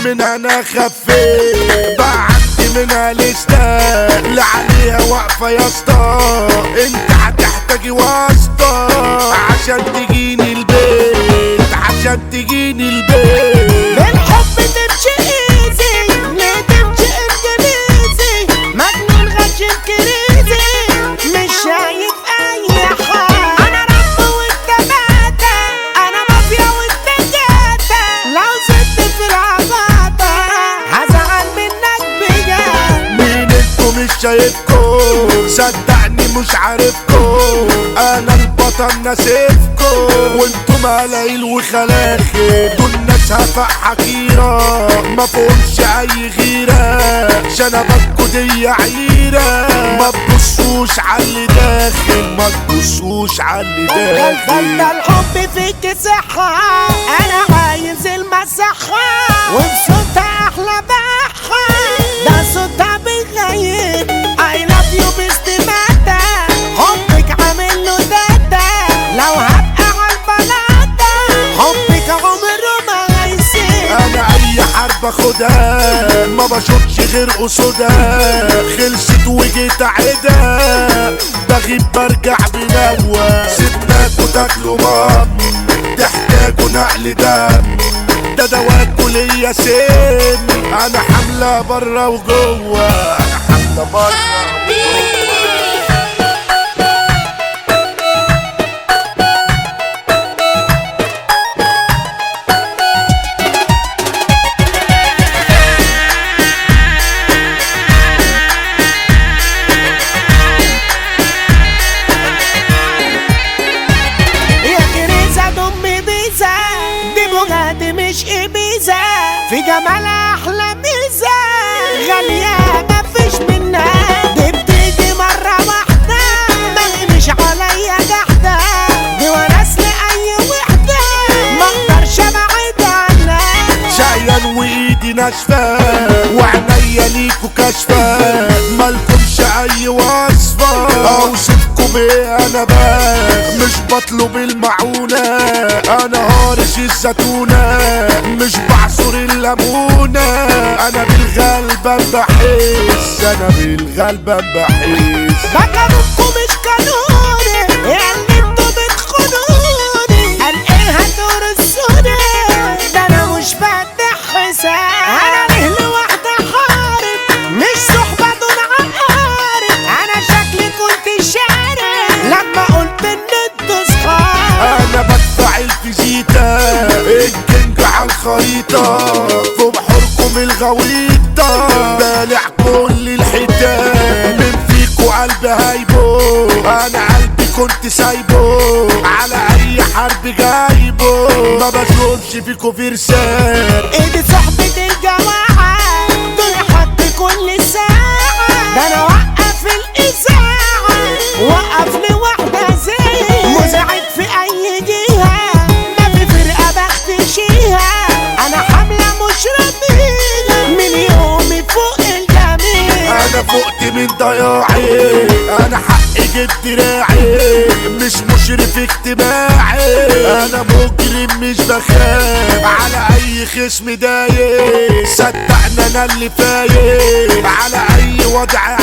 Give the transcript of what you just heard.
من انا خفيت بعدي منها لسه اللي عليها واقفة يا اسطى انت هتحتاجي واسطة عشان تجيني البيت عشان تجيني البيت بالحب تمشي ايزي ليه تمشي انجليزي مجنون غشيم كريزي مش شايف اي حاجة انا رب وانت باتا انا مافيا وانت جاتا لو زدت في العباطة هزعل منك بجد مين انتوا مش شايفكم صدقني مش عارفكم انا البطل ناسفكم وانتوا ملايين وخلاخي دول ناس هفق حكيرة ما فيهمش اي غيرة شنباتكوا دي عيرة ما تبصوش على اللي داخل ما تبصوش على اللي ده داخل الحب فيك صحة أنا عايز المسحة وبصوتها أحلى بحة ده صوتها بيغيب I love you باستماتة حبك عامل له داتا لو هبقى عالبلاطة حبك عمره ما هيسيب انا اي حرب اخدها ما بشوفش غير قصودها خلصت وجيت اعيدها بغيب برجع بنوى سيبناكوا تاكلوا مام تحتاجوا نقل دم ده دواكوا ليا سن انا حامله بره وجوه انا حامله بره يا كنيسة دم بيزا دي بوجاتي مش إبيزا في جمالها أحلى ميزة غالية مفيش منها دي بتيجي مرة واحدة ما مش عليا جحدة دي وناس لأي وحدة ما اقدرش ابعد عنها شقيان وايدي ناشفة وعينيا ليكوا كاشفة مالكمش اي وصفة اوصفكم ايه انا بس مش بطلب المعونة انا هارش الزتونة مش بعصر الليمونة انا بالغلبة بحس انا بالغلبة بحس ده كانوكوا مش قانوني يا اللي انتوا بتخونوني قال ايه هترسوني ده انا مش فاتح حساب انا ليه لوحدي حارب مش صحبة دون عقارب انا شكلي كنت شارب لما قلت ان انتوا صحاب انا بدفع الفيزيتا الكينج على الخريطة في بحوركم الغويطة بالع كل الحيتان من فيكو قلبي هايبو انا قلبي كنت سايبه على اي حرب جايبه ما بشوفش فيكو فرسان ايدي صحبة الجماعة دول حد كل ساعة ده انا وقف الاذاعة وقف لي واحدة زي مساعد في اي جهة ما في فرقة بختشيها انا حاملة مش رضيها من يومي فوق الجميع انا فقت من ضياعي انا حقي جبت دراعي مش مشرف اجتماعي انا مجرم مش بخاف على اي خصم دايق صدقنا انا اللي فايق على اي وضع